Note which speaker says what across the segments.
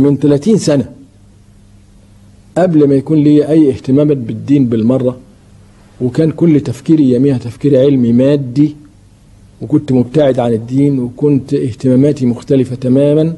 Speaker 1: من 30 سنة قبل ما يكون لي أي اهتمامات بالدين بالمرة وكان كل تفكيري يوميها تفكير علمي مادي وكنت مبتعد عن الدين وكنت اهتماماتي مختلفة تماما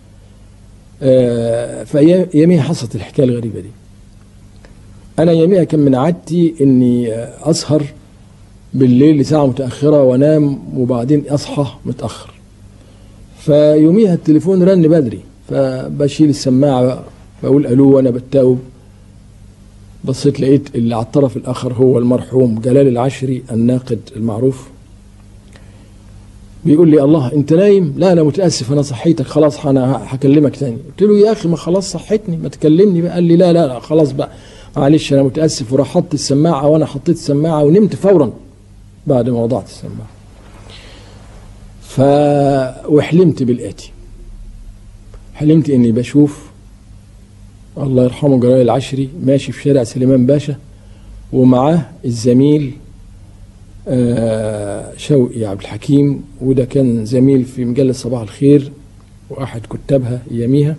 Speaker 1: آه، فيوميها حصلت الحكاية الغريبة دي أنا يوميها كان من عادتي إني آه، أسهر بالليل لساعة متأخرة وأنام وبعدين أصحى متأخر فيوميها التليفون رن بدري فبشيل السماعة بقول ألو وأنا بتاوب بصيت لقيت اللي على الطرف الآخر هو المرحوم جلال العشري الناقد المعروف بيقول لي الله انت نايم لا انا متاسف انا صحيتك خلاص انا هكلمك تاني قلت له يا اخي ما خلاص صحتني ما تكلمني بقى قال لي لا لا لا خلاص بقى معلش انا متاسف وراح حط السماعه وانا حطيت السماعه ونمت فورا بعد ما وضعت السماعه ف وحلمت بالاتي حلمت اني بشوف الله يرحمه جلال العشري ماشي في شارع سليمان باشا ومعاه الزميل آه، شوقي عبد الحكيم وده كان زميل في مجلة صباح الخير وأحد كتابها يميها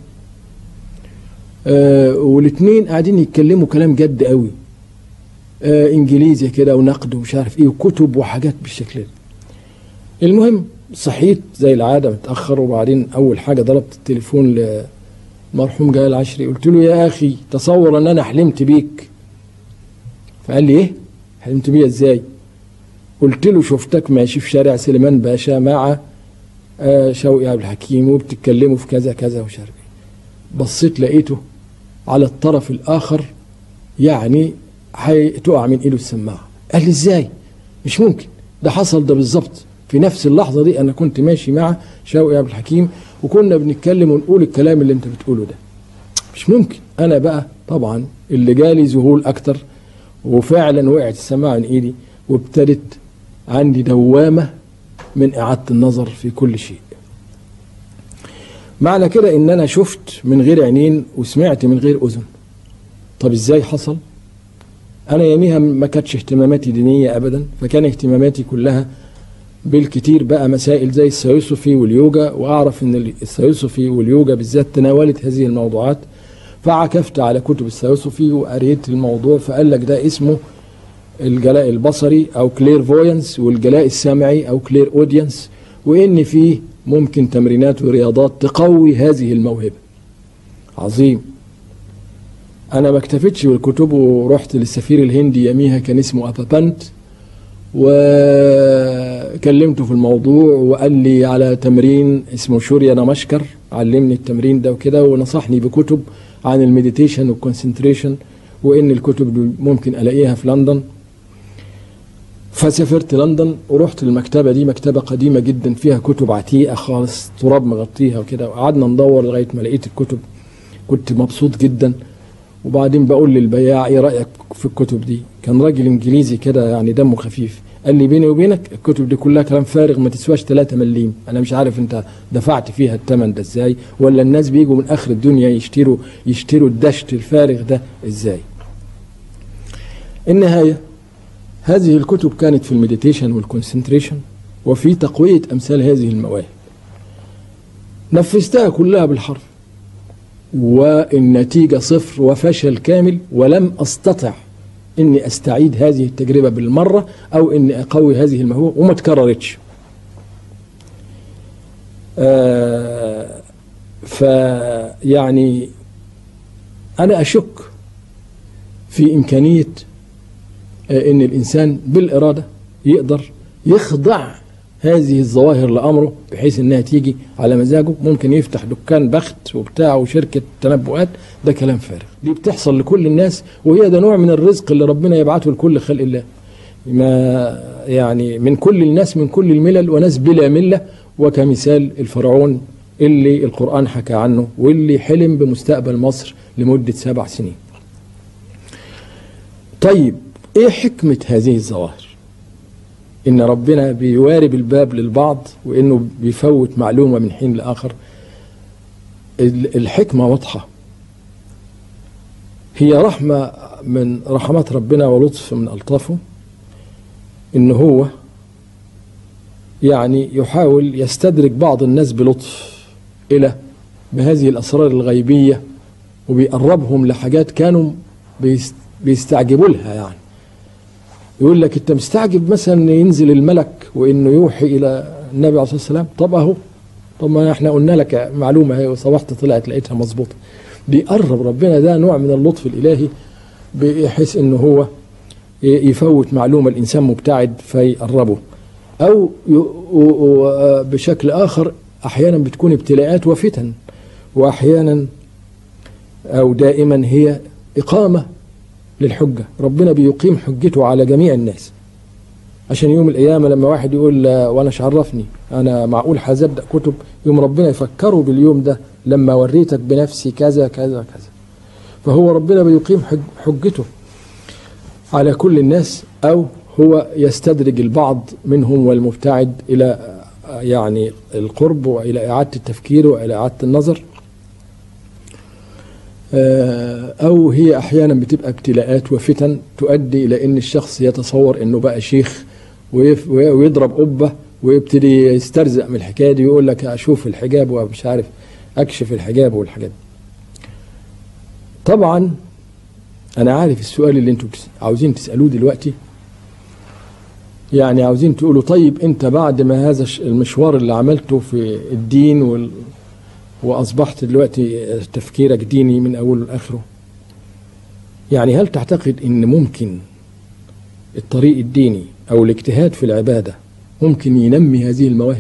Speaker 1: آه، والاثنين قاعدين يتكلموا كلام جد قوي آه، انجليزي كده ونقد ومش عارف ايه وكتب وحاجات بالشكل ده المهم صحيت زي العاده متاخر وبعدين اول حاجه ضربت التليفون لمرحوم جلال العشري قلت له يا اخي تصور ان انا حلمت بيك فقال لي ايه حلمت بيا ازاي قلت له شفتك ماشي في شارع سليمان باشا مع آه، شوقي عبد الحكيم وبتتكلموا في كذا كذا ومش عارف ايه بصيت لقيته على الطرف الاخر يعني هتقع من ايده السماعه قال لي ازاي مش ممكن ده حصل ده بالظبط في نفس اللحظه دي انا كنت ماشي مع شوقي عبد الحكيم وكنا بنتكلم ونقول الكلام اللي انت بتقوله ده مش ممكن انا بقى طبعا اللي جالي ذهول اكتر وفعلا وقعت السماعه من ايدي وابتدت عندي دوامه من اعاده النظر في كل شيء معنى كده ان انا شفت من غير عينين وسمعت من غير اذن طب ازاي حصل انا يوميها ما كانتش اهتماماتي دينيه ابدا فكان اهتماماتي كلها بالكتير بقى مسائل زي السيوسفي واليوجا واعرف ان السيوسفي واليوجا بالذات تناولت هذه الموضوعات فعكفت على كتب السيوسفي وقريت الموضوع فقال لك ده اسمه الجلاء البصري او كلير فوينس والجلاء السمعي او كلير اودينس وان فيه ممكن تمرينات ورياضات تقوي هذه الموهبه عظيم انا ما اكتفيتش بالكتب ورحت للسفير الهندي يميها كان اسمه ابابانت وكلمته في الموضوع وقال لي على تمرين اسمه شوريا نمشكر علمني التمرين ده وكده ونصحني بكتب عن المديتيشن والكونسنتريشن وان الكتب دي ممكن الاقيها في لندن فسافرت لندن ورحت المكتبه دي مكتبه قديمه جدا فيها كتب عتيقه خالص تراب مغطيها وكده وقعدنا ندور لغايه ما لقيت الكتب كنت مبسوط جدا وبعدين بقول للبياع ايه رايك في الكتب دي كان راجل انجليزي كده يعني دمه خفيف قال لي بيني وبينك الكتب دي كلها كلام فارغ ما تسواش 3 مليم انا مش عارف انت دفعت فيها الثمن ده ازاي ولا الناس بيجوا من اخر الدنيا يشتروا يشتروا الدشت الفارغ ده ازاي النهايه هذه الكتب كانت في المديتيشن والكونسنتريشن وفي تقويه امثال هذه المواهب نفذتها كلها بالحرف والنتيجة صفر وفشل كامل ولم أستطع إني أستعيد هذه التجربة بالمرة أو إني أقوي هذه الموهبة وما تكررتش آه فيعني أنا أشك في إمكانية آه إن الإنسان بالإرادة يقدر يخضع هذه الظواهر لامره بحيث انها تيجي على مزاجه ممكن يفتح دكان بخت وبتاع وشركه تنبؤات ده كلام فارغ دي بتحصل لكل الناس وهي ده نوع من الرزق اللي ربنا يبعته لكل خلق الله ما يعني من كل الناس من كل الملل وناس بلا مله وكمثال الفرعون اللي القران حكى عنه واللي حلم بمستقبل مصر لمده سبع سنين طيب ايه حكمه هذه الظواهر ان ربنا بيوارب الباب للبعض وانه بيفوت معلومه من حين لاخر الحكمه واضحه هي رحمه من رحمات ربنا ولطف من الطافه ان هو يعني يحاول يستدرك بعض الناس بلطف الى بهذه الأسرار الغيبية وبيقربهم لحاجات كانوا بيست- بيستعجبوا لها يعني يقول لك انت مستعجب مثلا ينزل الملك وانه يوحي الى النبي عليه الصلاه والسلام طب اهو طب ما احنا قلنا لك معلومه هي وصبحت طلعت لقيتها مظبوطه بيقرب ربنا ده نوع من اللطف الالهي بحيث انه هو ي- يفوت معلومه الانسان مبتعد فيقربه او ي- و- و- بشكل اخر احيانا بتكون ابتلاءات وفتن واحيانا او دائما هي اقامه للحجه ربنا بيقيم حجته على جميع الناس عشان يوم القيامه لما واحد يقول آه، وانا مش عرفني انا معقول هبدا كتب يوم ربنا يفكره باليوم ده لما وريتك بنفسي كذا كذا كذا فهو ربنا بيقيم حج- حجته على كل الناس او هو يستدرج البعض منهم والمبتعد الى آه، يعني القرب والى اعاده التفكير والى اعاده النظر آه، او هي احيانا بتبقى ابتلاءات وفتن تؤدي الى ان الشخص يتصور انه بقى شيخ ويف- ويضرب قبه ويبتدي يسترزق من الحكايه دي ويقول لك اشوف الحجاب ومش عارف اكشف الحجاب والحاجات دي. طبعا انا عارف السؤال اللي انتم بتس- عاوزين تسالوه دلوقتي يعني عاوزين تقولوا طيب انت بعد ما هذا الش- المشوار اللي عملته في الدين وال واصبحت دلوقتي تفكيرك ديني من اوله لاخره يعني هل تعتقد ان ممكن الطريق الديني او الاجتهاد في العباده ممكن ينمي هذه المواهب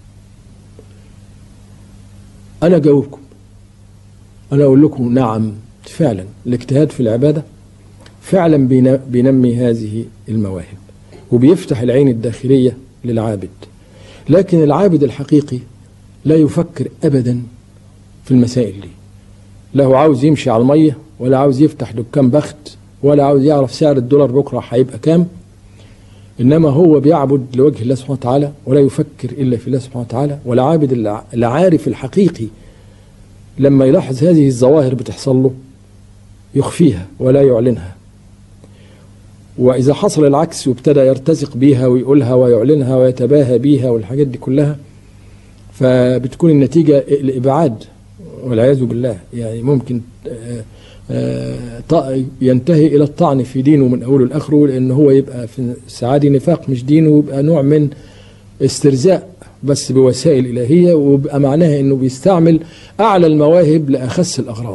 Speaker 1: انا اجاوبكم انا اقول لكم نعم فعلا الاجتهاد في العباده فعلا بين- بينمي هذه المواهب وبيفتح العين الداخليه للعابد لكن العابد الحقيقي لا يفكر ابدا في المسائل دي لا هو عاوز يمشي على الميه ولا عاوز يفتح دكان بخت ولا عاوز يعرف سعر الدولار بكره هيبقى كام انما هو بيعبد لوجه الله سبحانه وتعالى ولا يفكر الا في الله سبحانه وتعالى والعابد الع- العارف الحقيقي لما يلاحظ هذه الظواهر بتحصل له يخفيها ولا يعلنها واذا حصل العكس وابتدى يرتزق بيها ويقولها ويعلنها ويتباهى بيها والحاجات دي كلها فبتكون النتيجه الابعاد والعياذ بالله يعني ممكن آه، آه، ط- ينتهي الى الطعن في دينه من اوله لاخره لان هو يبقى في الساعه دي نفاق مش دين ويبقى نوع من استرزاء بس بوسائل الهيه ويبقى معناها انه بيستعمل اعلى المواهب لاخس الاغراض.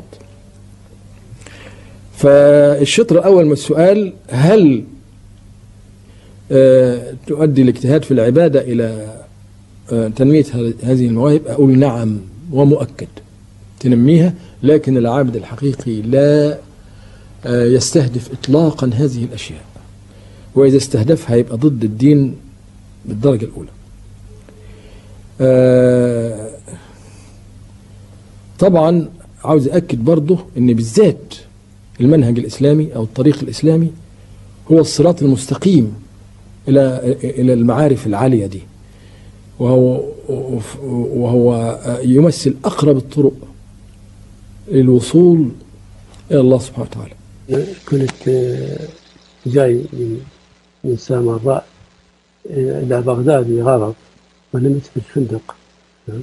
Speaker 1: فالشطر الاول من السؤال هل آه، تؤدي الاجتهاد في العباده الى آه، تنميه ه- هذه المواهب اقول نعم ومؤكد تنميها لكن العابد الحقيقي لا آه، يستهدف اطلاقا هذه الاشياء واذا استهدفها يبقى ضد الدين بالدرجه الاولى آه، طبعا عاوز اكد برضه ان بالذات المنهج الاسلامي او الطريق الاسلامي هو الصراط المستقيم الى الى المعارف العاليه دي وهو وهو يمثل اقرب الطرق للوصول الى الله سبحانه وتعالى
Speaker 2: كنت آه، جاي من من سامراء آه، إلى بغداد لغرض ونمت في الفندق نعم.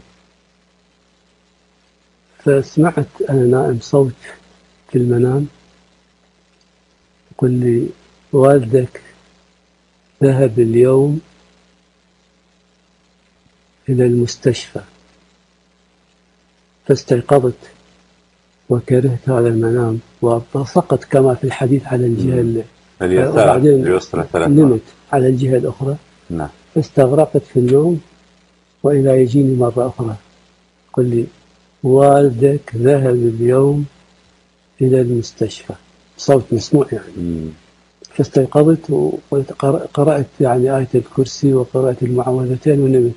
Speaker 2: فسمعت أنا نائم صوت في المنام يقول لي والدك ذهب اليوم إلى المستشفى فاستيقظت وكرهت هذا المنام وسقط كما في الحديث على الجهة ال-
Speaker 3: اليسار
Speaker 2: وبعدين
Speaker 3: اليسرى ثلاث
Speaker 2: نمت
Speaker 3: مرات
Speaker 2: على الجهة الأخرى
Speaker 3: نعم
Speaker 2: استغرقت في النوم وإذا يجيني مرة أخرى قل لي والدك ذهب اليوم إلى المستشفى صوت مسموع يعني
Speaker 3: مم.
Speaker 2: فاستيقظت وقرأت يعني آية الكرسي وقرأت المعوذتين ونمت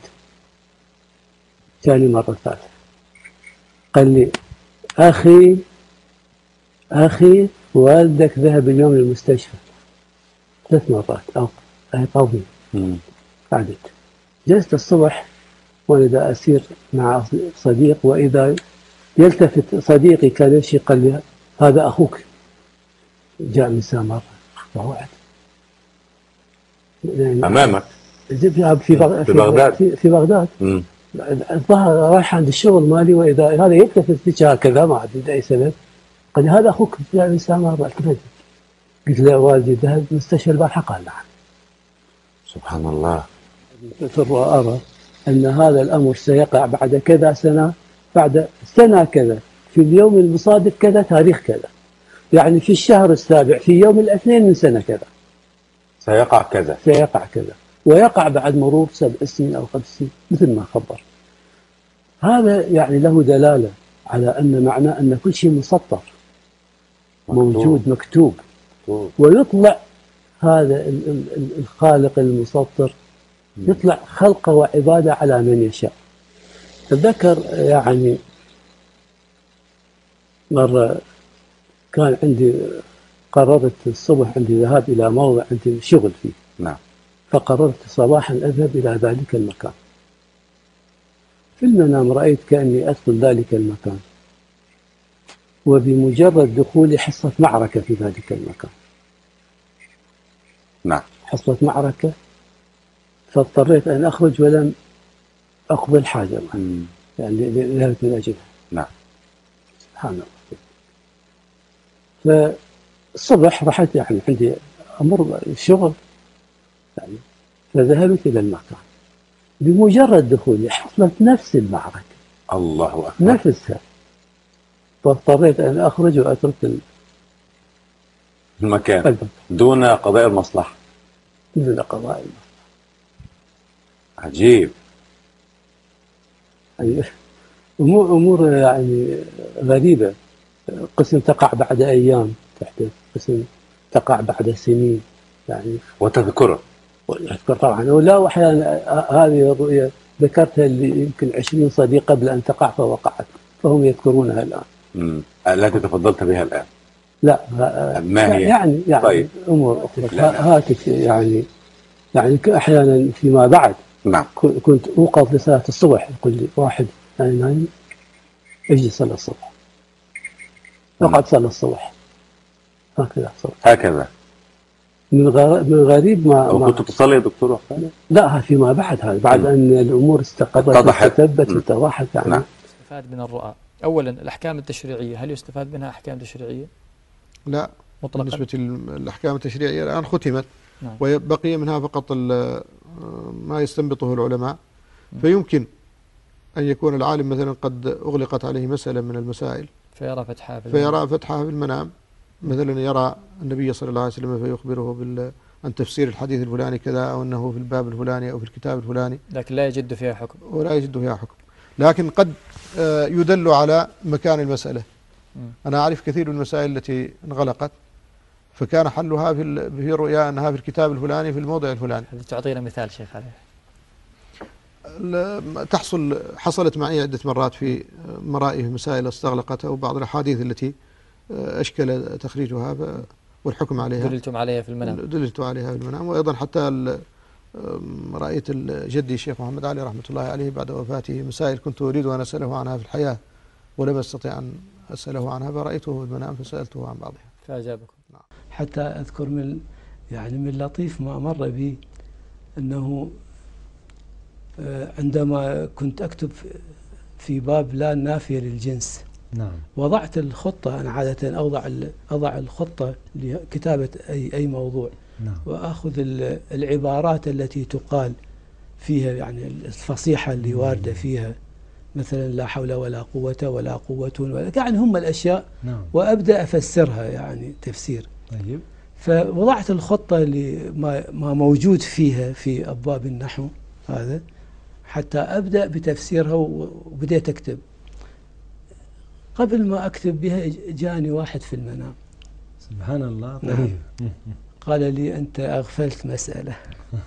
Speaker 2: ثاني مرة ثالثة قال لي أخي أخي والدك ذهب اليوم للمستشفى ثلاث مرات أو أيقظني
Speaker 3: مم.
Speaker 2: قعدت جلست الصبح وأنا دا أسير مع صديق وإذا يلتفت صديقي كان يمشي قال لي هذا أخوك جاء من سامر وعد يعني
Speaker 3: امامك
Speaker 2: في في بغ-
Speaker 3: في بغداد.
Speaker 2: في, في بغداد
Speaker 3: مم.
Speaker 2: الظاهر رايح عند الشغل مالي واذا هذا يلتفت بك هكذا ما ادري لاي سبب قال لي هذا اخوك يا انسان ما التفت قلت له والدي ذهب المستشفى البارحه قال نعم
Speaker 3: سبحان الله
Speaker 2: سر وارى ان هذا الامر سيقع بعد كذا سنه بعد سنه كذا في اليوم المصادف كذا تاريخ كذا يعني في الشهر السابع في يوم الاثنين من سنه كذا
Speaker 3: سيقع كذا
Speaker 2: سيقع كذا ويقع بعد مرور سبع سنين او خمس سنين مثل ما خبر هذا يعني له دلاله على ان معناه ان كل شيء مسطر موجود مكتوب
Speaker 3: مكتوب.
Speaker 2: ويطلع هذا ال- ال- ال- الخالق المسطر يطلع خلقه وعباده على من يشاء تذكر يعني مرة كان عندي قررت الصبح عندي ذهاب إلى موضع عندي شغل فيه
Speaker 3: نعم
Speaker 2: فقررت صباحا أذهب إلى ذلك المكان في المنام رأيت كأني أدخل ذلك المكان وبمجرد دخولي حصة معركة في ذلك المكان
Speaker 3: نعم
Speaker 2: حصلت معركة فاضطريت أن أخرج ولم أقبل حاجة معي.
Speaker 3: مم.
Speaker 2: يعني ذهبت من أجلها
Speaker 3: نعم
Speaker 2: سبحان الله فالصبح رحت يعني عندي أمر شغل يعني فذهبت إلى المكان بمجرد دخولي حصلت نفس المعركة
Speaker 3: الله أكبر
Speaker 2: نفسها فاضطريت أن أخرج وأترك
Speaker 3: المكان
Speaker 2: المكان
Speaker 3: دون قضاء المصلحة
Speaker 2: دون قضاء
Speaker 3: عجيب
Speaker 2: يعني امور امور يعني غريبه قسم تقع بعد ايام تحدث قسم تقع بعد سنين يعني
Speaker 3: وتذكره
Speaker 2: اذكر طبعا ولا واحيانا هذه الرؤيه ذكرتها اللي يمكن 20 صديق قبل ان تقع فوقعت فهم يذكرونها الان
Speaker 3: مم. التي تفضلت بها الآن
Speaker 2: لا ها-
Speaker 3: ما هي؟
Speaker 2: يعني يعني
Speaker 3: طيب.
Speaker 2: امور اخرى
Speaker 3: لا، لا.
Speaker 2: هاتف يعني يعني احيانا فيما بعد
Speaker 3: نعم
Speaker 2: ك- كنت اوقظ لصلاه الصبح يقول لي واحد انا نايم اجي صلى الصبح اقعد صلى الصبح هكذا صلى
Speaker 3: هكذا
Speaker 2: من غر... من غريب ما,
Speaker 3: أو
Speaker 2: ما
Speaker 3: كنت تصلي يا دكتور وقتها؟
Speaker 2: لا فيما بعد هذا بعد
Speaker 3: مم.
Speaker 2: ان الامور استقرت
Speaker 3: اتضحت.
Speaker 2: وتثبت
Speaker 3: مم.
Speaker 2: واتضحت يعني
Speaker 3: نعم.
Speaker 4: يستفاد من الرؤى أولا الأحكام التشريعية هل يستفاد منها أحكام تشريعية
Speaker 5: لا
Speaker 4: مطلقا
Speaker 5: بالنسبة للأحكام التشريعية الآن ختمت
Speaker 4: نعم.
Speaker 5: وبقي منها فقط ال- ما يستنبطه العلماء فيمكن أن يكون العالم مثلا قد أغلقت عليه مسألة من المسائل
Speaker 4: فيرى فتحها في
Speaker 5: فيرى فتحها في المنام مثلا يرى النبي صلى الله عليه وسلم فيخبره بال عن تفسير الحديث الفلاني كذا أو أنه في الباب الفلاني أو في الكتاب الفلاني
Speaker 4: لكن لا يجد فيها حكم
Speaker 5: ولا يجد فيها حكم لكن قد آه، يدل على مكان المسألة
Speaker 4: مم.
Speaker 5: أنا أعرف كثير من المسائل التي انغلقت فكان حلها في ال- في رؤيا أنها في الكتاب الفلاني في الموضع الفلاني
Speaker 4: هل تعطينا مثال شيخ عليه
Speaker 5: ال- تحصل حصلت معي عدة مرات في مرائي في مسائل استغلقت أو بعض الأحاديث التي آه، أشكل تخريجها ف- والحكم عليها
Speaker 4: دللتم عليها في المنام
Speaker 5: دللت عليها في المنام وأيضا حتى ال- آم، رأيت ال- جدي الشيخ محمد علي رحمة الله عليه بعد وفاته مسائل كنت أريد أن أسأله عنها في الحياة ولم أستطع أن أسأله عنها فرأيته في المنام فسألته عن بعضها
Speaker 4: فأجابكم
Speaker 6: حتى أذكر من يعني من لطيف ما مر بي أنه آه، عندما كنت أكتب في- في باب لا نافية للجنس
Speaker 7: نعم
Speaker 6: وضعت الخطة أنا عادة أوضع ال- أضع الخطة لكتابة أي أي موضوع
Speaker 7: نعم
Speaker 6: وآخذ ال- العبارات التي تقال فيها يعني الفصيحة اللي واردة فيها مثلا لا حول ولا قوة ولا قوة ولا يعني هم الأشياء
Speaker 7: نعم
Speaker 6: وأبدأ أفسرها يعني تفسير
Speaker 7: طيب
Speaker 6: فوضعت الخطة لما ما موجود فيها في أبواب النحو هذا حتى أبدأ بتفسيرها و- وبديت أكتب قبل ما أكتب بها جاني واحد في المنام
Speaker 7: سبحان الله
Speaker 6: نعم.
Speaker 7: طيب
Speaker 6: قال لي أنت أغفلت مسألة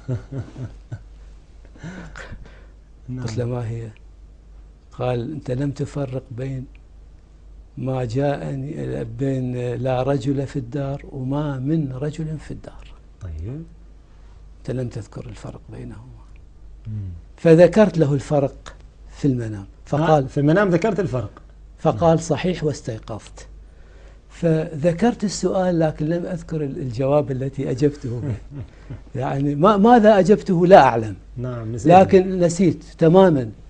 Speaker 7: نعم.
Speaker 6: قلت له ما هي قال أنت لم تفرق بين ما جاءني بين لا رجل في الدار وما من رجل في الدار
Speaker 7: طيب
Speaker 6: أنت لم تذكر الفرق بينهما
Speaker 7: مم.
Speaker 6: فذكرت له الفرق في المنام
Speaker 7: آه،
Speaker 6: فقال
Speaker 7: في المنام ذكرت الفرق
Speaker 6: فقال صحيح واستيقظت فذكرت السؤال لكن لم أذكر ال- الجواب التي أجبته به يعني ما ماذا أجبته لا أعلم
Speaker 7: نعم نسيت.
Speaker 6: لكن نسيت تماما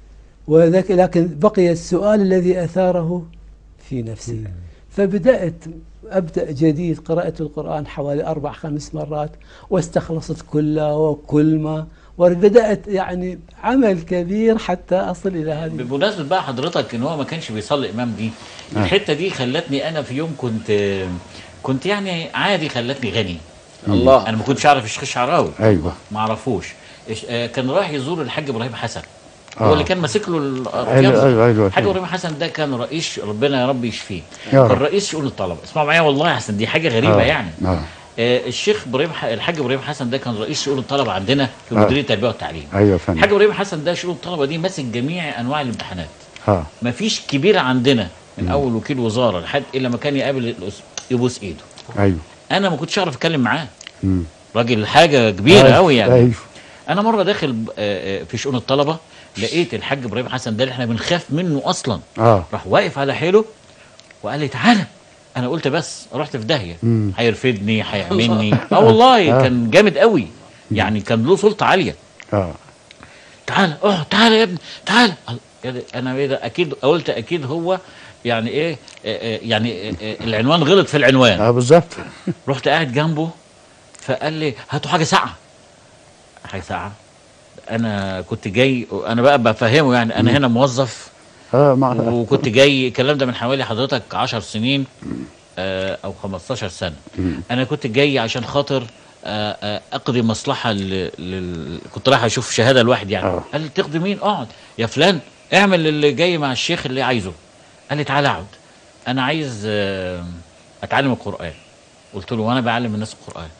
Speaker 6: وذاك لكن بقي السؤال الذي أثاره في نفسي فبدأت أبدأ جديد قرأت القرآن حوالي أربع خمس مرات واستخلصت كله وكل ما وبدأت يعني عمل كبير حتى أصل إلى هذه
Speaker 8: بمناسبة بقى حضرتك ان هو ما كانش بيصلي امام دي الحته دي خلتني انا في يوم كنت كنت يعني عادي خلتني غني
Speaker 1: الله
Speaker 8: انا ما كنتش اعرف الشيخ الشعراوي
Speaker 9: ايوه
Speaker 8: ما اعرفوش إيش- آه، كان رايح يزور الحاج ابراهيم حسن
Speaker 9: آه.
Speaker 8: هو اللي كان ماسك له ال-
Speaker 9: ايوه
Speaker 8: الرياضة.
Speaker 9: ايوه ايوه
Speaker 8: الحاج ابراهيم حسن ده كان رئيس ربنا يا رب يشفيه
Speaker 9: يا رب.
Speaker 8: كان رئيس شؤون الطلبه اسمعوا معايا والله يا حسن دي حاجه غريبه
Speaker 9: آه.
Speaker 8: يعني
Speaker 9: آه.
Speaker 8: آه الشيخ ابراهيم ح- الحاج ابراهيم حسن ده كان رئيس شؤون الطلبه عندنا في
Speaker 9: آه.
Speaker 8: مديريه التربيه والتعليم
Speaker 9: ايوه يا فندم
Speaker 8: الحاج ابراهيم حسن ده شؤون الطلبه دي ماسك جميع انواع الامتحانات
Speaker 9: اه
Speaker 8: ما فيش كبير عندنا من اول وكيل وزاره لحد الا ما كان يقابل الأس- يبوس ايده
Speaker 9: ايوه
Speaker 8: انا ما كنتش اعرف اتكلم معاه
Speaker 9: مم.
Speaker 8: راجل حاجه كبيره
Speaker 9: أيوة،
Speaker 8: قوي يعني
Speaker 9: ايوه
Speaker 8: انا مره داخل ب- آه، آه، في شؤون الطلبه لقيت الحاج ابراهيم حسن ده اللي احنا بنخاف منه اصلا
Speaker 9: اه
Speaker 8: راح واقف على حيله وقال لي تعالى انا قلت بس رحت في داهيه
Speaker 9: مم.
Speaker 8: هيرفدني هيعملني اه والله
Speaker 9: آه.
Speaker 8: كان جامد قوي يعني كان له سلطه عاليه
Speaker 9: اه
Speaker 8: تعالى اه تعالى يا ابني تعالى قال- يا ده- انا ايه ده اكيد قلت اكيد هو يعني ايه آه، آه، يعني آه، آه، العنوان غلط في العنوان
Speaker 9: اه بالظبط
Speaker 8: رحت قاعد جنبه فقال لي هاتوا حاجه ساقعه حاجه ساقعه انا كنت جاي انا بقى بفهمه يعني انا هنا موظف
Speaker 9: اه مع
Speaker 8: وكنت جاي الكلام ده من حوالي حضرتك 10 سنين آه، او 15 سنه انا كنت جاي عشان خاطر آه، آه، اقضي مصلحه لل... لل... كنت رايح اشوف شهاده لواحد يعني
Speaker 9: آه.
Speaker 8: قال لي تقضي مين اقعد يا فلان اعمل اللي جاي مع الشيخ اللي عايزه قال لي تعالى اقعد انا عايز آه، اتعلم القران قلت له وانا بعلم الناس القران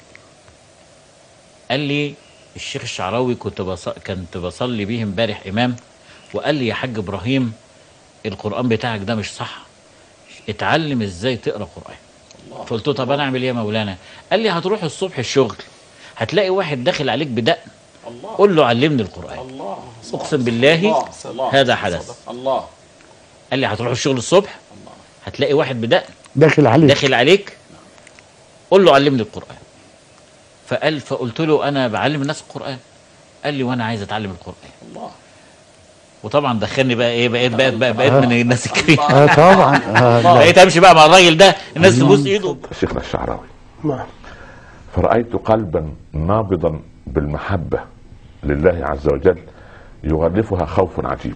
Speaker 8: قال لي الشيخ الشعراوي كنت بص... كنت بصلي بيه امبارح امام وقال لي يا حاج ابراهيم القران بتاعك ده مش صح اتعلم ازاي تقرا قران فقلت له طب انا اعمل ايه يا مولانا قال لي هتروح الصبح الشغل هتلاقي واحد داخل عليك بدقن قول له علمني القران اقسم بالله هذا حدث
Speaker 10: الله
Speaker 8: قال لي هتروح الشغل الصبح هتلاقي واحد بدقن
Speaker 9: داخل عليك
Speaker 8: داخل عليك قول له علمني القرآن فقال فقلت له أنا بعلم الناس القرآن قال لي وأنا عايز أتعلم القرآن
Speaker 10: الله
Speaker 8: وطبعا دخلني بقى إيه بقيت بقيت بقيت, بقيت من الناس الكريمة
Speaker 9: اه طبعا آه لا.
Speaker 8: بقيت أمشي بقى مع الراجل ده الناس تبوس إيده
Speaker 11: شيخنا الشعراوي
Speaker 5: نعم
Speaker 11: فرأيت قلبا نابضا بالمحبة لله عز وجل يغلفها خوف عجيب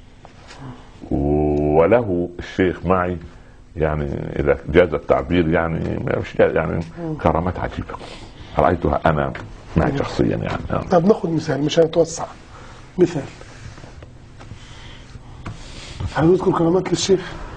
Speaker 11: وله الشيخ معي يعني إذا جاز التعبير يعني مش جاز يعني كرامات عجيبة رأيتها أنا معي شخصيا يعني آه.
Speaker 12: طب ناخذ مثال مش هنتوسع مثال هل نذكر كرامات للشيخ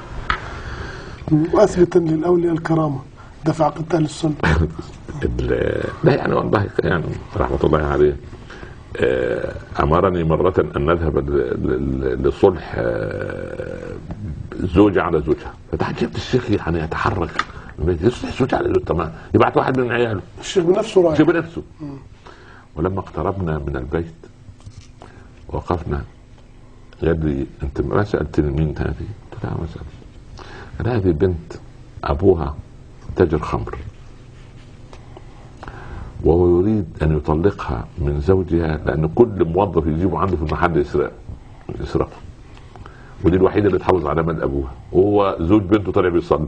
Speaker 12: واثبتا للاولياء الكرامه ده في عقيده اهل السنه
Speaker 11: ال- لا يعني والله يعني رحمة الله عليه آه، أمرني مرة أن نذهب ل- ل- لصلح آه، زوجة على زوجها فتعجبت الشيخ يعني يتحرك يصلح زوجة على زوجها تمام يبعت واحد من عياله
Speaker 12: الشيخ بنفسه رايح
Speaker 11: شوف بنفسه ولما اقتربنا من البيت وقفنا قال لي انت ما سالتني مين هذه؟ قلت لا ما سالت قال هذه بنت ابوها تاجر خمر وهو يريد ان يطلقها من زوجها لان كل موظف يجيبه عنده في المحل يسرق يسرقه ودي الوحيده اللي تحافظ على مال ابوها وهو زوج بنته طالع بيصلي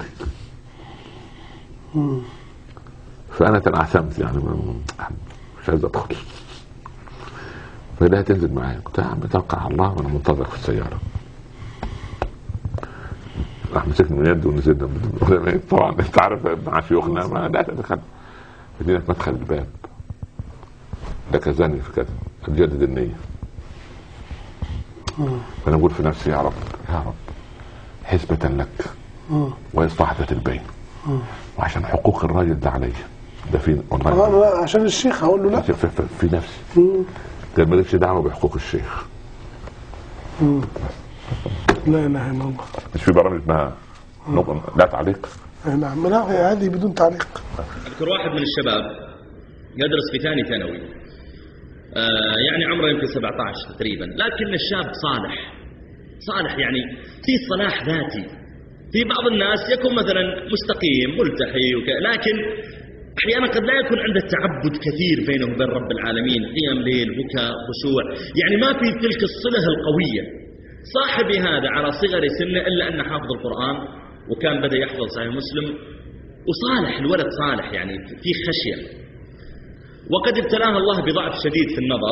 Speaker 11: فانا تنعسمت يعني ما- مش عايز ادخل فلا تنزل معايا قلت يا عم توكل على الله وانا منتظرك في السياره راح مسكني من يدي ونزلنا طبعا انت عارف مع شيوخنا ما لا تدخل مدينة مدخل الباب ده كذاني في كذا تجدد النية فانا اقول في نفسي يا رب يا رب حسبة لك وإصلاح ذات البين وعشان حقوق الراجل ده عليا ده في والله
Speaker 12: انا عشان الشيخ هقول له لا
Speaker 11: في, في, في نفسي
Speaker 12: مم.
Speaker 11: قال مالكش دعوه بحقوق الشيخ
Speaker 12: مم. لا اله الا الله
Speaker 11: مش في برامج اسمها نقطة- لا تعليق
Speaker 12: أي نعم لا هذه بدون تعليق
Speaker 10: اذكر واحد من الشباب يدرس في ثاني ثانوي آه يعني عمره يمكن 17 تقريبا لكن الشاب صالح صالح يعني في صلاح ذاتي في بعض الناس يكون مثلا مستقيم ملتحي وك... لكن احيانا قد لا يكون عنده تعبد كثير بينه وبين رب العالمين قيام ليل بكاء خشوع يعني ما في تلك الصله القويه صاحبي هذا على صغر سنه إلا أنه حافظ القرآن وكان بدأ يحفظ صحيح مسلم وصالح الولد صالح يعني في خشية وقد ابتلاه الله بضعف شديد في النظر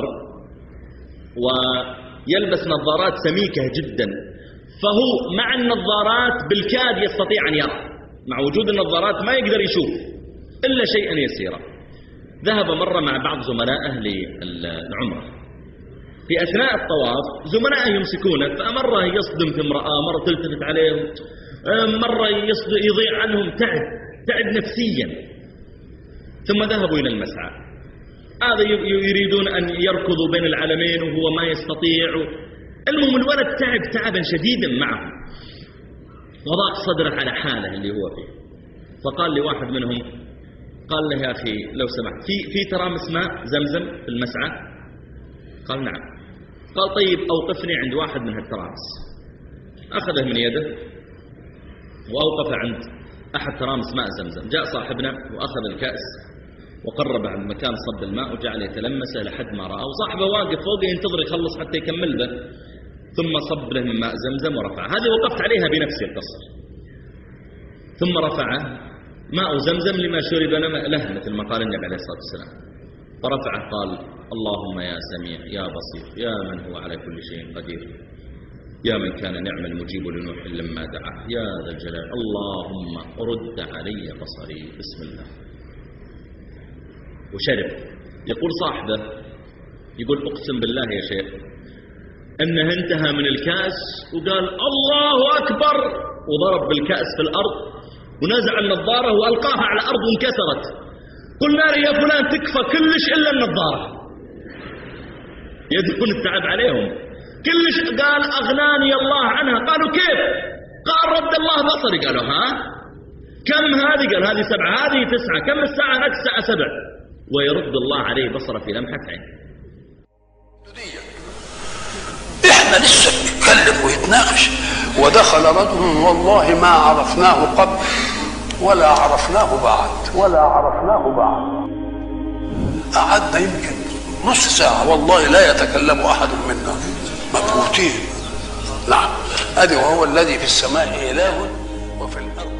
Speaker 10: ويلبس نظارات سميكة جدا فهو مع النظارات بالكاد يستطيع أن يرى مع وجود النظارات ما يقدر يشوف إلا شيئا يسيرا ذهب مرة مع بعض زملائه للعمرة في أثناء الطواف زملائه يمسكونه فمرة يصدم في امرأة مرة تلتفت عليهم مرة يصد- يضيع عنهم تعب تعب نفسيا ثم ذهبوا إلى المسعى هذا ي- ي- يريدون أن يركضوا بين العلمين وهو ما يستطيع المهم الولد تعب تعبا شديدا معهم وضاق صدره على حاله اللي هو فيه فقال لي واحد منهم قال له يا أخي لو سمحت في في ترامس ماء زمزم في المسعى قال نعم قال طيب أوقفني عند واحد من هالترامس أخذه من يده وأوقف عند أحد ترامس ماء زمزم جاء صاحبنا وأخذ الكأس وقرب عند مكان صب الماء وجعل يتلمسه لحد ما رأى وصاحبه واقف فوقه ينتظر يخلص حتى يكمل به ثم صب له من ماء زمزم ورفعه هذه وقفت عليها بنفسي القصر ثم رفعه ماء زمزم لما شرب له مثل ما قال النبي عليه الصلاة والسلام فرفعه قال اللهم يا سميع يا بصير يا من هو على كل شيء قدير يا من كان نعم المجيب لنوح لما دعاه يا ذا الجلال اللهم رد علي بصري بسم الله وشرب يقول صاحبه يقول اقسم بالله يا شيخ انه انتهى من الكاس وقال الله اكبر وضرب بالكاس في الارض ونزع النظاره والقاها على الارض وانكسرت قلنا له يا فلان تكفى كلش الا النظاره يدخل التعب عليهم كلش قال اغناني الله عنها قالوا كيف قال رد الله بصري قالوا ها كم هذه قال هذه سبعة هذه تسعة كم الساعة هناك الساعة سبع ويرد الله عليه بصره في لمحة عين
Speaker 13: احنا لسه بنتكلم ويتناقش ودخل رجل والله ما عرفناه قبل ولا عرفناه بعد ولا عرفناه بعد قعدنا يمكن نص ساعة والله لا يتكلم أحد منا مبهوتين نعم أدي وهو الذي في السماء إله وفي الأرض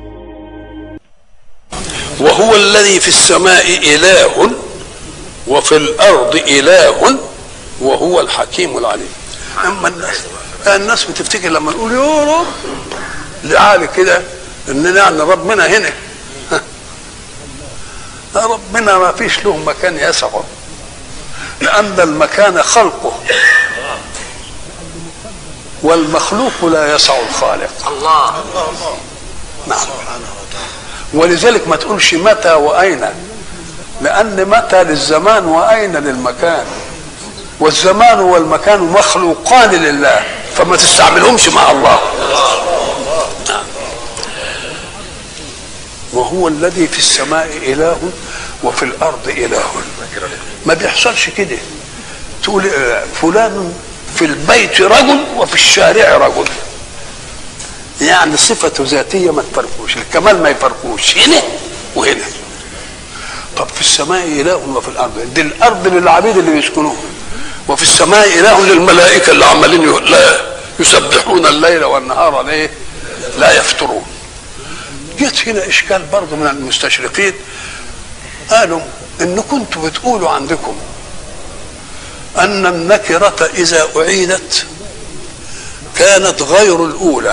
Speaker 13: وهو الذي في السماء إله وفي الأرض إله وهو الحكيم العليم أما الناس الناس بتفتكر لما نقول يا رب لعالي كده إننا يعني ربنا هنا ربنا ما فيش له مكان يسعه لأن المكان خلقه والمخلوق لا يسع الخالق
Speaker 14: الله
Speaker 13: نعم ولذلك ما تقولش متى وأين لأن متى للزمان وأين للمكان والزمان والمكان مخلوقان لله فما تستعملهمش مع الله نعم. وهو الذي في السماء إله وفي الأرض إله ما بيحصلش كده تقول آه، فلان في البيت رجل وفي الشارع رجل يعني صفته ذاتية ما تفرقوش الكمال ما يفرقوش هنا وهنا طب في السماء إله وفي الأرض دي الأرض للعبيد اللي بيسكنوها وفي السماء إله للملائكة اللي عمالين ي- لا يسبحون الليل والنهار ليه لا يفترون جت هنا إشكال برضه من المستشرقين قالوا إن كنتوا بتقولوا عندكم أن النكرة إذا أعيدت كانت غير الأولى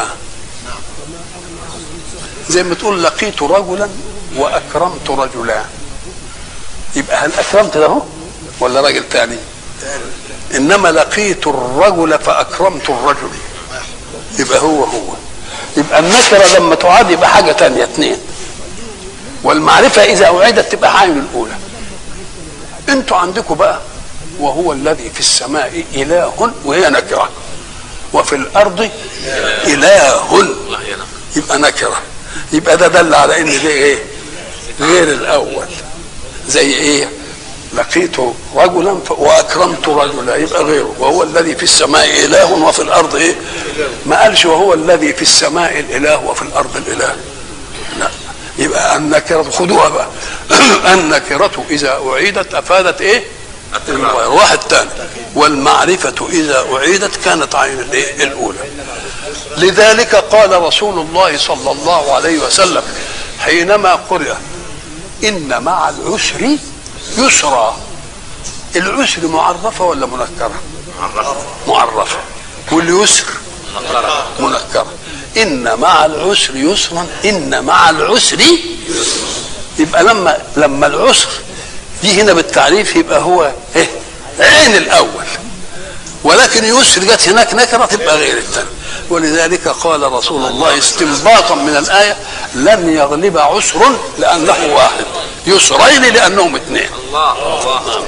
Speaker 13: زي ما تقول لقيت رجلا وأكرمت رجلان يبقى هل أكرمت له ولا راجل تاني إنما لقيت الرجل فأكرمت الرجل يبقى هو هو يبقى النكرة لما تعاد يبقى حاجة تانية اتنين والمعرفة إذا أعيدت تبقى عين الأولى انتوا عندكم بقى وهو الذي في السماء إله وهي نكرة وفي الأرض إله يبقى نكرة يبقى ده دل على إن ده إيه غير الأول زي إيه لقيت رجلا ف- واكرمت رجلا يبقى غيره وهو الذي في السماء اله وفي الارض ايه ما قالش وهو الذي في السماء الاله وفي الارض الاله لا يبقى النكرة خدوها بقى النكرة إذا أعيدت أفادت إيه؟ المغايرة واحد تاني والمعرفة إذا أعيدت كانت عين الإيه؟ الأولى لذلك قال رسول الله صلى الله عليه وسلم حينما قرئ إن مع العسر يسرا العسر معرفة ولا منكرة معرفة واليسر منكرة إن مع العسر يسرا إن مع العسر يبقى لما لما العسر دي هنا بالتعريف يبقى هو ايه عين الاول ولكن يسر جت هناك نكره تبقى غير الثاني ولذلك قال رسول الله استنباطا من الايه لن يغلب عسر لانه واحد يسرين لانهم اثنين
Speaker 10: الله الله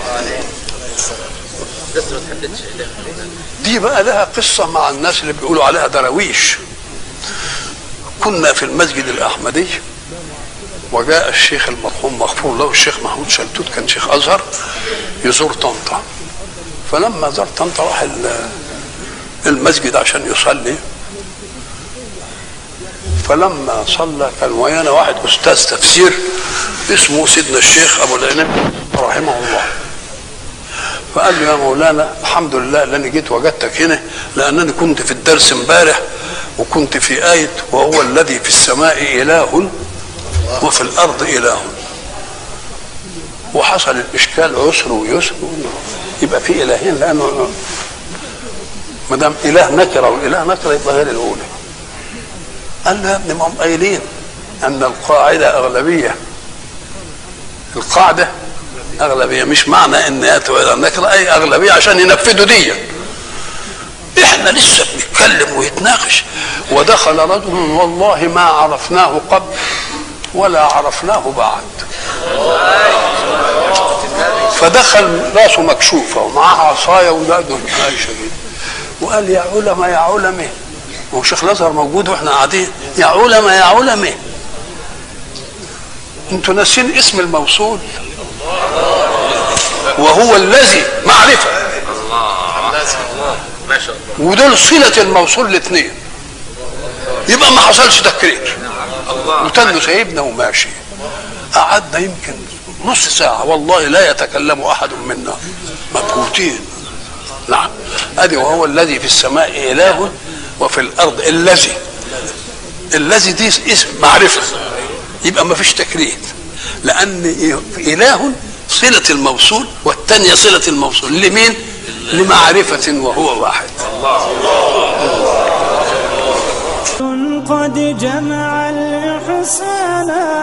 Speaker 13: دي بقى لها قصه مع الناس اللي بيقولوا عليها دراويش كنا في المسجد الاحمدي وجاء الشيخ المرحوم مغفور له الشيخ محمود شلتوت كان شيخ ازهر يزور طنطا فلما زار طنطا راح ال- المسجد عشان يصلي فلما صلى كان ويانا واحد استاذ تفسير اسمه سيدنا الشيخ ابو العنب رحمه الله فقال له يا مولانا الحمد لله اللي انا جيت وجدتك هنا لانني كنت في الدرس امبارح وكنت في آية وهو الذي في السماء إله وفي الأرض إله وحصل الإشكال عسر ويسر يبقى في إلهين لأنه ما دام إله نكرة وإله نكرة يبقى غير الأولى قال له يا ابني ما هم قايلين أن القاعدة أغلبية القاعدة أغلبية مش معنى أن يأتوا إلى النكرة أي أغلبية عشان ينفذوا دي احنا لسه بنتكلم ويتناقش ودخل رجل والله ما عرفناه قبل ولا عرفناه بعد فدخل راسه مكشوفه ومعاه عصايه ولاده عايشه كده وقال يا علماء يا علماء هو شيخ الازهر موجود واحنا قاعدين يا علماء يا علماء انتوا ناسين اسم الموصول وهو الذي معرفه
Speaker 10: ما شاء الله
Speaker 13: ودول صلة الموصول الاثنين يبقى ما حصلش تكرير وتنه سايبنا وماشي قعدنا يمكن نص ساعة والله لا يتكلم أحد منا مبهوتين نعم أدي وهو الذي في السماء إله وفي الأرض الذي الذي دي اسم معرفة يبقى ما فيش تكرير لأن إله صلة الموصول والثانية صلة الموصول لمين؟ لمعرفة وهو واحد
Speaker 14: قد جمع الإحسان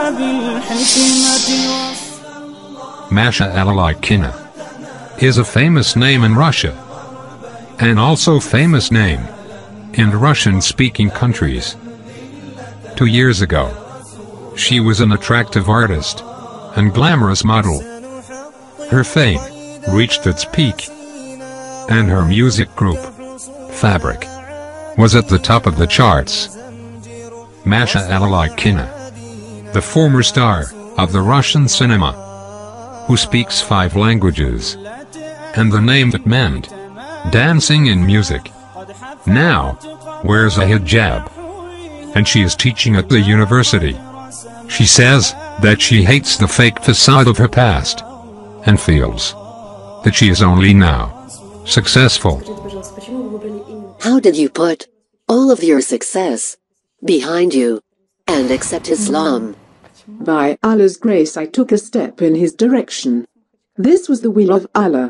Speaker 14: بالحكمة
Speaker 15: Masha Alalikina is a famous name in Russia and also famous name in Russian-speaking countries. Two years ago, she was an attractive artist and glamorous model. Her fame reached its peak and her music group, Fabric, was at the top of the charts. Masha Alalikina, the former star of the Russian cinema, who speaks five languages, and the name that meant dancing in music, now wears a hijab, and she is teaching at the university. She says that she hates the fake facade of her past, and feels that she is only now successful.
Speaker 16: How did you put all of your success behind you and accept Islam?
Speaker 17: By Allah's grace, I took a step in His direction. This was the will of Allah.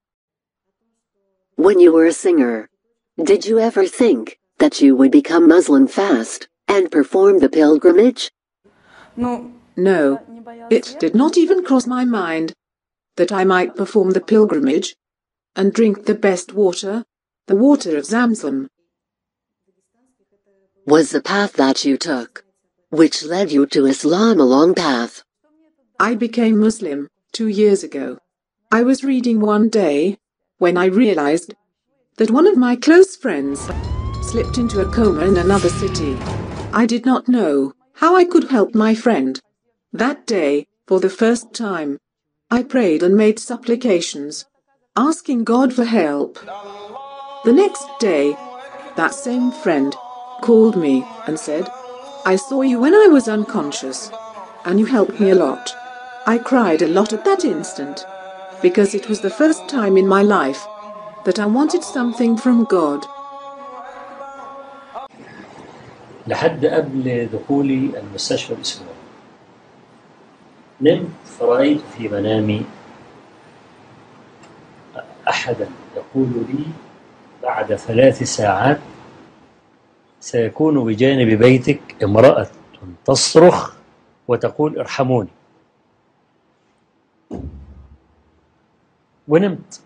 Speaker 16: When you were a singer, did you ever think that you would become Muslim fast and perform the pilgrimage?
Speaker 17: No, it did not even cross my mind that I might perform the pilgrimage and drink the best water, the water of Zamzam.
Speaker 16: Was the path that you took, which led you to Islam a long path?
Speaker 17: I became Muslim two years ago. I was reading one day when I realized that one of my close friends slipped into a coma in another city. I did not know how I could help my friend. That day, for the first time, I prayed and made supplications, asking God for help. The next day, that same friend called me and said, I saw you when I was unconscious, and you helped me a lot. I cried a lot at that instant. because it was the first time in my life that I wanted something from God.
Speaker 18: لحد قبل دخولي المستشفى بأسبوع نمت فرأيت في منامي أحدا يقول لي بعد ثلاث ساعات سيكون بجانب بيتك امرأة تصرخ وتقول ارحموني ونمت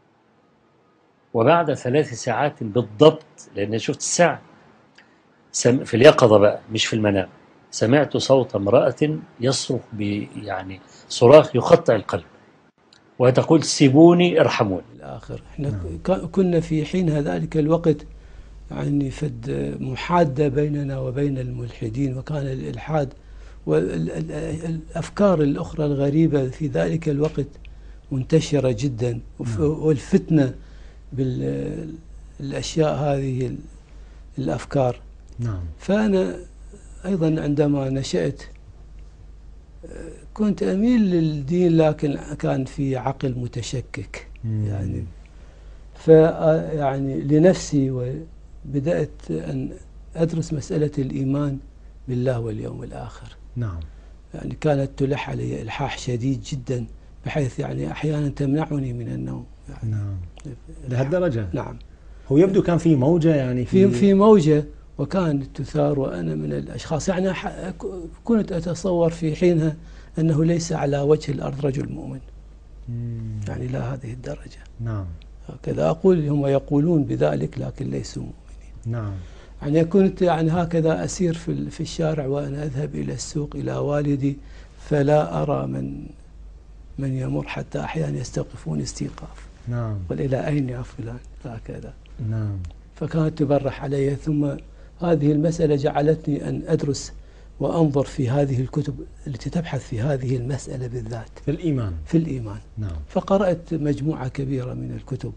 Speaker 18: وبعد ثلاث ساعات بالضبط لأن شفت الساعة سم في اليقظة بقى مش في المنام سمعت صوت امرأة يصرخ ب يعني صراخ يقطع القلب وتقول سيبوني ارحموني
Speaker 6: الآخر احنا ك- كنا في حين ذلك الوقت يعني فد محادة بيننا وبين الملحدين وكان الإلحاد والأفكار الأخرى الغريبة في ذلك الوقت منتشرة جدا وف- والفتنة بالأشياء هذه ال- الأفكار
Speaker 7: نعم
Speaker 6: فأنا أيضا عندما نشأت آه، كنت أميل للدين لكن كان في عقل متشكك يعني ف يعني لنفسي وبدأت أن أدرس مسألة الإيمان بالله واليوم الآخر
Speaker 7: نعم
Speaker 6: يعني كانت تلح علي إلحاح شديد جدا بحيث يعني أحيانا تمنعني من النوم يعني
Speaker 7: نعم لهالدرجة
Speaker 6: نعم
Speaker 7: هو يبدو كان في موجة يعني
Speaker 6: في في موجة وكانت تثار وأنا من الأشخاص يعني ح- كنت أتصور في حينها أنه ليس على وجه الأرض رجل مؤمن
Speaker 7: مم.
Speaker 6: يعني لا هذه الدرجة
Speaker 7: نعم
Speaker 6: هكذا أقول هم يقولون بذلك لكن ليسوا مؤمنين
Speaker 7: نعم
Speaker 6: يعني كنت يعني هكذا أسير في ال- في الشارع وأنا أذهب إلى السوق إلى والدي فلا أرى من من يمر حتى أحيانا يستوقفون استيقاف
Speaker 7: نعم
Speaker 6: قل إلى أين يا فلان هكذا
Speaker 7: نعم
Speaker 6: فكانت تبرح علي ثم هذه المسألة جعلتني أن أدرس وأنظر في هذه الكتب التي تبحث في هذه المسألة بالذات
Speaker 7: في الإيمان
Speaker 6: في الإيمان
Speaker 7: نعم
Speaker 6: فقرأت مجموعة كبيرة من الكتب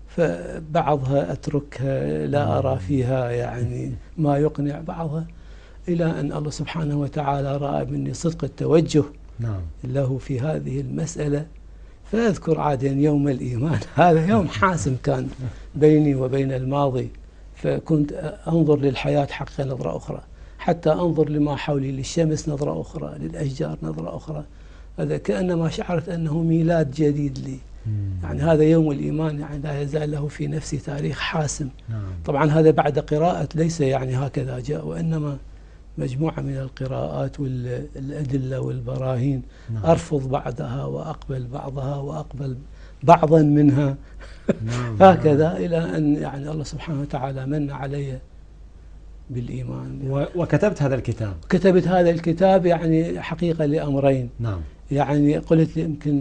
Speaker 6: فبعضها أتركها لا أرى فيها يعني ما يقنع بعضها إلى أن الله سبحانه وتعالى رأى مني صدق التوجه
Speaker 7: نعم
Speaker 6: له في هذه المسألة فأذكر عادا يوم الإيمان هذا يوم حاسم كان بيني وبين الماضي فكنت أنظر للحياة حق نظرة أخرى حتى أنظر لما حولي للشمس نظرة أخرى للأشجار نظرة أخرى هذا كأنما شعرت أنه ميلاد جديد لي يعني هذا يوم الإيمان يعني لا يزال له في نفسي تاريخ حاسم
Speaker 7: نعم
Speaker 6: طبعا هذا بعد قراءة ليس يعني هكذا جاء وإنما مجموعة من القراءات والأدلة والبراهين
Speaker 7: نعم.
Speaker 6: أرفض بعضها وأقبل بعضها وأقبل بعضا منها
Speaker 7: نعم
Speaker 6: هكذا إلى أن يعني الله سبحانه وتعالى من علي بالإيمان
Speaker 7: و- وكتبت هذا الكتاب
Speaker 6: كتبت هذا الكتاب يعني حقيقة لأمرين
Speaker 7: نعم
Speaker 6: يعني قلت يمكن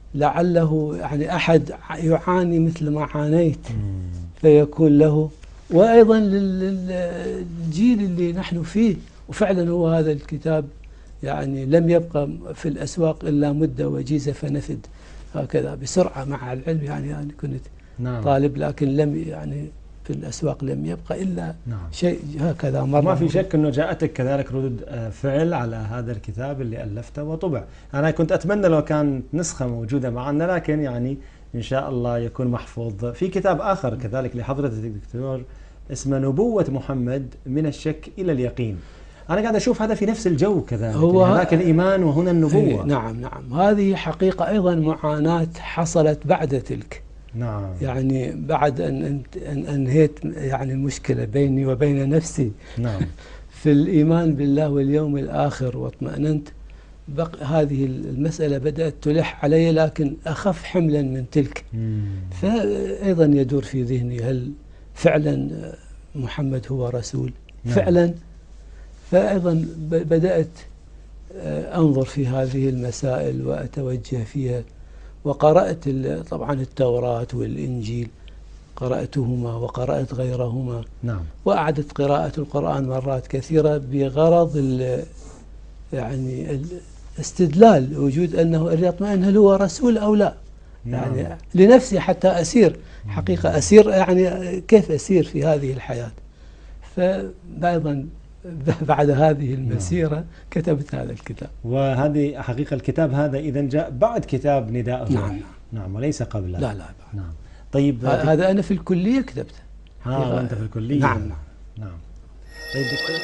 Speaker 6: لعله يعني أحد يعاني مثل ما عانيت فيكون له وأيضا لل- للجيل اللي نحن فيه وفعلا هو هذا الكتاب يعني لم يبقى في الأسواق إلا مدة وجيزة فنفد هكذا بسرعة مع العلم يعني أنا كنت
Speaker 7: نعم
Speaker 6: طالب لكن لم يعني في الأسواق لم يبقى إلا
Speaker 7: نعم
Speaker 6: شيء هكذا مرة
Speaker 7: ما في شك انه جاءتك كذلك ردود آه، فعل على هذا الكتاب اللي الفته وطبع انا كنت اتمنى لو كانت نسخه موجوده معنا لكن يعني ان شاء الله يكون محفوظ في كتاب اخر كذلك لحضرتك دكتور اسمه نبوه محمد من الشك الى اليقين انا قاعد اشوف هذا في نفس الجو كذلك
Speaker 6: هو-
Speaker 7: يعني هناك الايمان وهنا
Speaker 6: إيه،
Speaker 7: النبوه
Speaker 6: نعم نعم هذه حقيقة أيضا معاناة حصلت بعد تلك
Speaker 7: نعم
Speaker 6: يعني بعد أن أنت- أن أنهيت يعني المشكلة بيني وبين نفسي
Speaker 7: نعم
Speaker 6: في الإيمان بالله واليوم الآخر واطمأننت بق هذه المسألة بدأت تلح علي لكن أخف حملا من تلك
Speaker 7: مم.
Speaker 6: فأيضا يدور في ذهني هل فعلا محمد هو رسول
Speaker 7: نعم.
Speaker 6: فعلا فأيضا ب- بدأت آه، أنظر في هذه المسائل وأتوجه فيها وقرأت ال- طبعا التوراة والإنجيل قرأتهما وقرأت غيرهما
Speaker 7: نعم
Speaker 6: وأعدت قراءة القرآن مرات كثيرة بغرض ال- يعني الاستدلال وجود أنه ليطمئن هل هو رسول أو لا
Speaker 7: نعم.
Speaker 6: يعني لنفسي حتى أسير حقيقة أسير يعني كيف أسير في هذه الحياة فأيضا بعد هذه المسيرة كتبت هذا الكتاب
Speaker 7: وهذه حقيقه الكتاب هذا اذا جاء بعد كتاب نداء
Speaker 6: نعم.
Speaker 7: نعم وليس قبل
Speaker 6: لا لا
Speaker 7: نعم طيب
Speaker 6: ه- هذا أنا في الكلية كتبته
Speaker 7: ها وانت في الكليه
Speaker 6: نعم نعم
Speaker 7: نعم طيب دكتور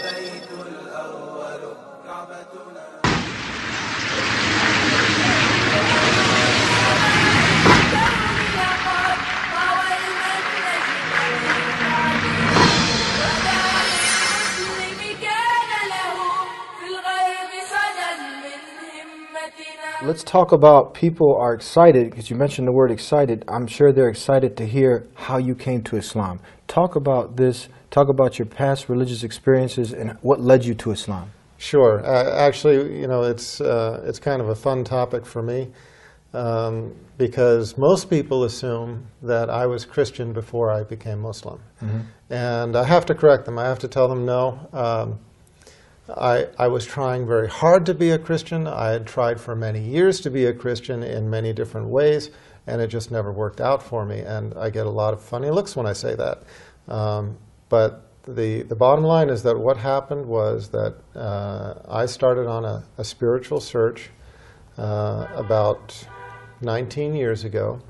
Speaker 19: Let's talk about people are excited because you mentioned the word excited. I'm sure they're excited to hear how you came to Islam. Talk about this. Talk about your past religious experiences and what led you to Islam.
Speaker 20: Sure. Uh, actually, you know, it's uh, it's kind of a fun topic for me um, because most people assume that I was Christian before I became Muslim, and I have to correct them. I have to tell them no. Um, I, I was trying very hard to be a Christian. I had tried for many years to be a Christian in many different ways, and it just never worked out for me. And I get a lot of funny looks when I say that. Um, but the, the bottom line is that what happened was that uh, I started on a, a spiritual search uh, about 19 years ago.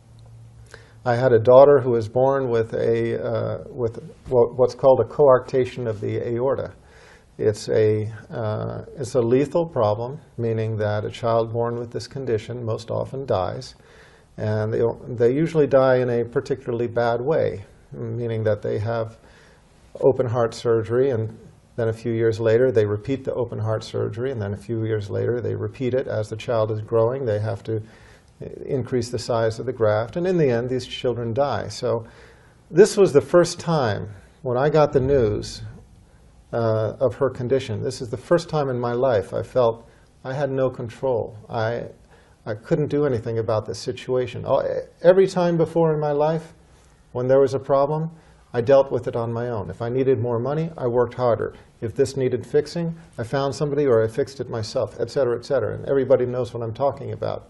Speaker 20: I had a daughter who was born with, a, uh, with what, what's called a coarctation of the aorta. It's a, uh, it's a lethal problem, meaning that a child born with this condition most often dies. And they, they usually die in a particularly bad way, meaning that they have open heart surgery and then a few years later they repeat the open heart surgery and then a few years later they repeat it as the child is growing. They have to increase the size of the graft and in the end these children die. So this was the first time when I got the news uh, of her condition. This is the first time in my life I felt I had no control. I, I couldn't do anything about this situation. All, every time before in my life, when there was a problem, I dealt with it on my own. If I needed more money, I worked harder. If this needed fixing, I found somebody or I fixed it myself, et cetera, et cetera. And everybody knows what I'm talking about.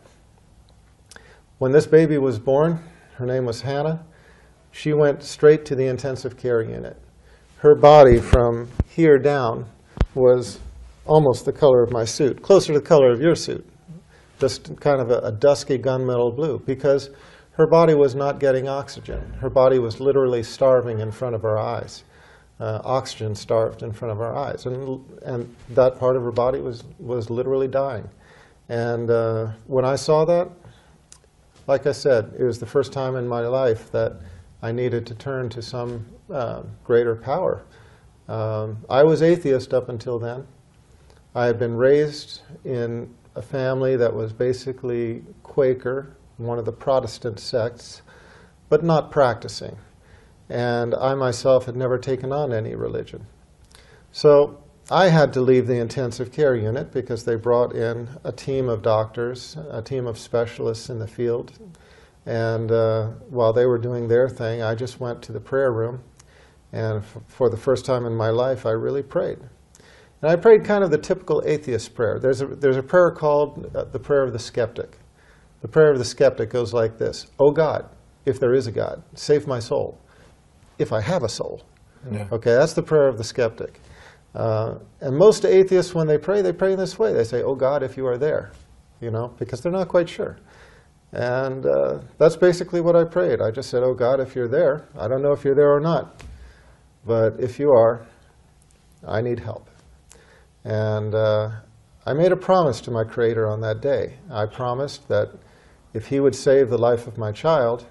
Speaker 20: When this baby was born, her name was Hannah, she went straight to the intensive care unit. Her body from here down was almost the color of my suit, closer to the color of your suit, just kind of a, a dusky gunmetal blue, because her body was not getting oxygen. Her body was literally starving in front of her eyes. Uh, oxygen starved in front of her eyes. And, and that part of her body was, was literally dying. And uh, when I saw that, like I said, it was the first time in my life that I needed to turn to some uh, greater power. Um, I was atheist up until then. I had been raised in a family that was basically Quaker, one of the Protestant sects, but not practicing. And I myself had never taken on any religion. So I had to leave the intensive care unit because they brought in a team of doctors, a team of specialists in the field. And uh, while they were doing their thing, I just went to the prayer room. And f- for the first time in my life, I really prayed. And I prayed kind of the typical atheist prayer. There's a, there's a prayer called uh, the prayer of the skeptic. The prayer of the skeptic goes like this Oh God, if there is a God, save my soul. If I have a soul.
Speaker 19: Yeah.
Speaker 20: Okay, that's the prayer of the skeptic. Uh, and most atheists, when they pray, they pray in this way. They say, Oh God, if you are there, you know, because they're not quite sure. And uh, that's basically what I prayed. I just said, Oh God, if you're there, I don't know if you're there or not, but if you are, I need help. And uh, I made a promise to my Creator on that day. I promised that if He would save the life of my child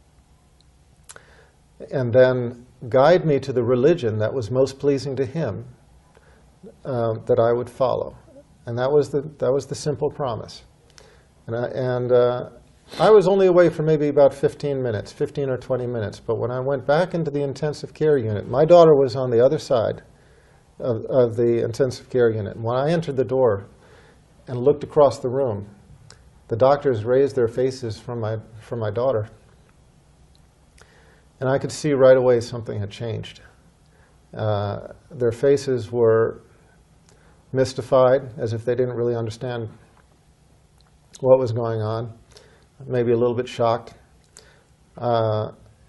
Speaker 20: and then guide me to the religion that was most pleasing to Him, uh, that I would follow. And that was the, that was the simple promise. And, I, and uh, I was only away for maybe about 15 minutes, 15 or 20 minutes. But when I went back into the intensive care unit, my daughter was on the other side of, of the intensive care unit. When I entered the door and looked across the room, the doctors raised their faces from my, from my daughter. And I could see right away something had changed. Uh, their faces were mystified, as if they didn't really understand what was going on, maybe a little bit shocked. Uh,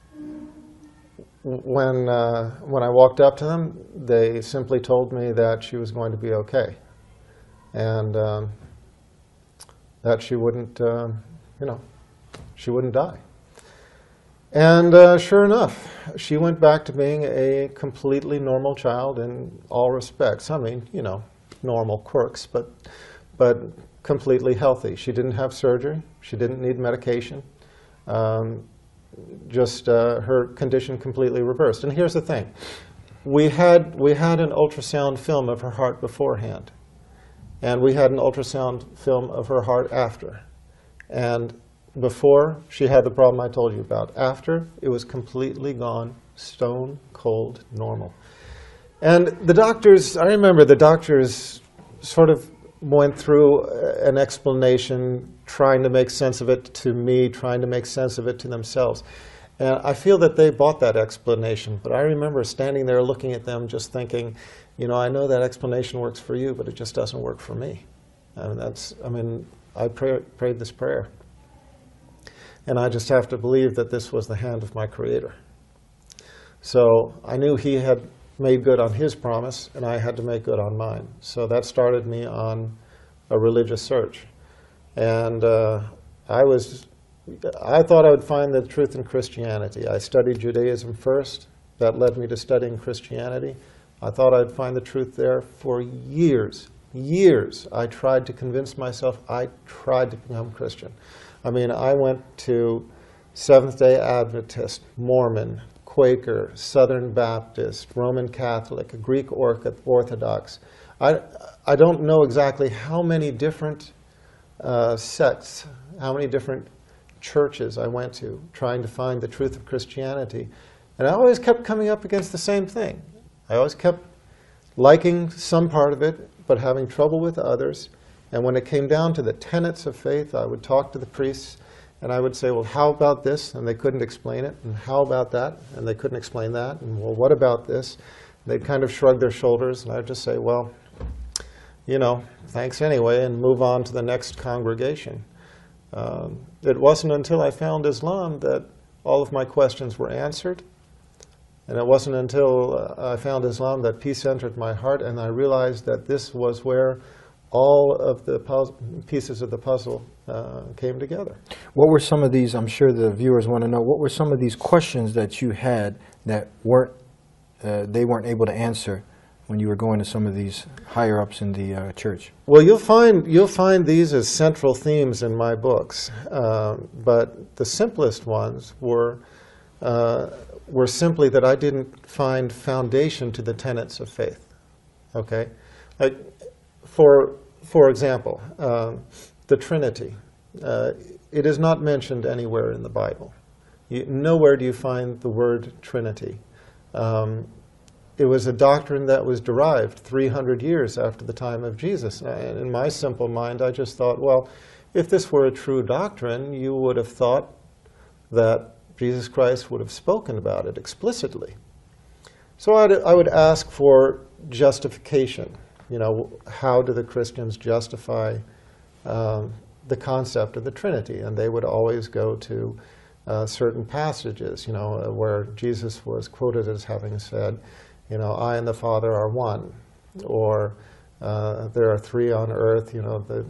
Speaker 20: when, uh, when I walked up to them, they simply told me that she was going to be okay. And um, that she wouldn't, uh, you know, She wouldn't die. And uh, sure enough, she went back to being a completely normal child in all respects. I mean, you know, normal quirks, but, but completely healthy. She didn't have surgery. She didn't need medication. Um, just uh, her condition completely reversed. And here's the thing. We had, we had an ultrasound film of her heart beforehand. And we had an ultrasound film of her heart after. And before, she had the problem I told you about. After, it was completely gone, stone cold normal. And the doctors, I remember the doctors sort of went through uh, an explanation, trying to make sense of it to me, trying to make sense of it to themselves. And I feel that they bought that explanation, but I remember standing there looking at them just thinking, you know, I know that explanation works for you, but it just doesn't work for me. I mean, that's, I mean, I pray, prayed this prayer. And I just have to believe that this was the hand of my Creator. So I knew He had made good on His promise, and I had to make good on mine. So that started me on a religious search. And uh, I was, I thought I would find the truth in Christianity. I studied Judaism first. That led me to studying Christianity. I thought I'd find the truth there for years. Years I tried to convince myself I tried to become Christian. I mean, I went to Seventh day Adventist, Mormon, Quaker, Southern Baptist, Roman Catholic, Greek Orthodox. I, I don't know exactly how many different uh, sects, how many different churches I went to trying to find the truth of Christianity. And I always kept coming up against the same thing. I always kept liking some part of it, but having trouble with others. And when it came down to the tenets of faith, I would talk to the priests and I would say, well, how about this? And they couldn't explain it. And how about that? And they couldn't explain that. And well, what about this? And they'd kind of shrug their shoulders. And I'd just say, well, you know, thanks anyway, and move on to the next congregation. Um, it wasn't until I found Islam that all of my questions were answered. And it wasn't until uh, I found Islam that peace entered my heart and I realized that this was where all of the pieces of the puzzle uh, came together.
Speaker 19: What were some of these, I'm sure the viewers want to know, what were some of these questions that you had that weren't, uh, they weren't able to answer when you were going to some of these higher ups in the uh, church?
Speaker 20: Well, you'll find, you'll find these as central themes in my books, uh, but the simplest ones were, uh, were simply that I didn't find foundation to the tenets of faith. Okay? Like, for for example, um, the Trinity. Uh, it is not mentioned anywhere in the Bible. You, nowhere do you find the word Trinity. Um, it was a doctrine that was derived 300 years after the time of Jesus. And in my simple mind, I just thought, well, if this were a true doctrine, you would have thought that Jesus Christ would have spoken about it explicitly. So I'd, I would ask for justification you know, how do the Christians justify um, the concept of the Trinity? And they would always go to uh, certain passages, you know, uh, where Jesus was quoted as having said, you know, I and the Father are one, or uh, there are three on earth, you know, the,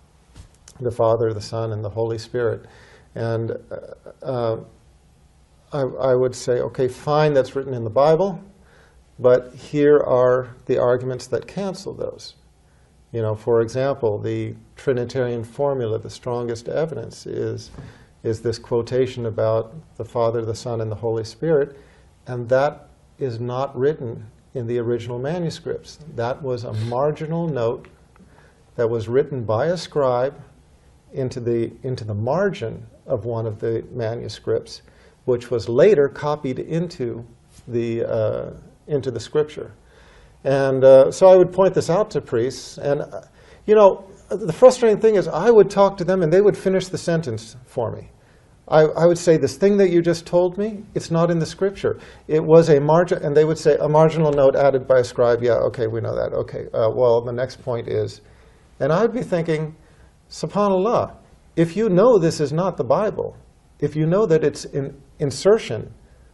Speaker 20: the Father, the Son, and the Holy Spirit. And uh, uh, I, I would say, okay, fine, that's written in the Bible, but here are the arguments that cancel those. You know, for example, the Trinitarian formula, the strongest evidence is, is this quotation about the Father, the Son, and the Holy Spirit, and that is not written in the original manuscripts. That was a marginal note that was written by a scribe into the, into the margin of one of the manuscripts, which was later copied into the, uh, into the scripture. And uh, so I would point this out to priests. And, uh, you know, the frustrating thing is I would talk to them and they would finish the sentence for me. I, I, would say, this thing that you just told me, it's not in the scripture. It was a margin, and they would say, a marginal note added by a scribe. Yeah, okay, we know that. Okay, uh, well, the next point is, and I would be thinking, subhanAllah, if you know this is not the Bible, if you know that it's an insertion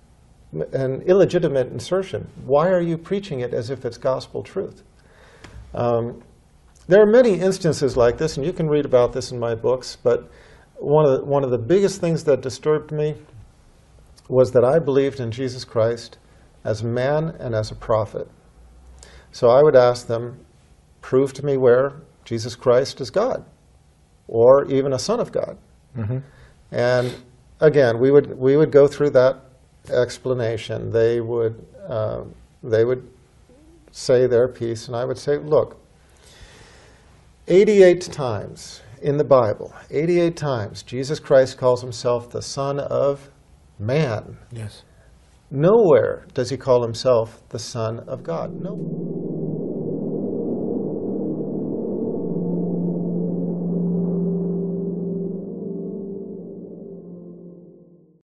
Speaker 20: an illegitimate insertion. Why are you preaching it as if it's gospel truth? Um, there are many instances like this, and you can read about this in my books, but one of the, one of the biggest things that disturbed me was that I believed in Jesus Christ as a man and as a prophet. So I would ask them, prove to me where Jesus Christ is God, or even a son of God.
Speaker 19: Mhm.
Speaker 20: And again, we would we would go through that explanation. They would uh, they would say their piece, and I would say, look, 88 times in the Bible, 88 times, Jesus Christ calls himself the Son of Man.
Speaker 19: Yes.
Speaker 20: Nowhere does he call himself the Son of God. No.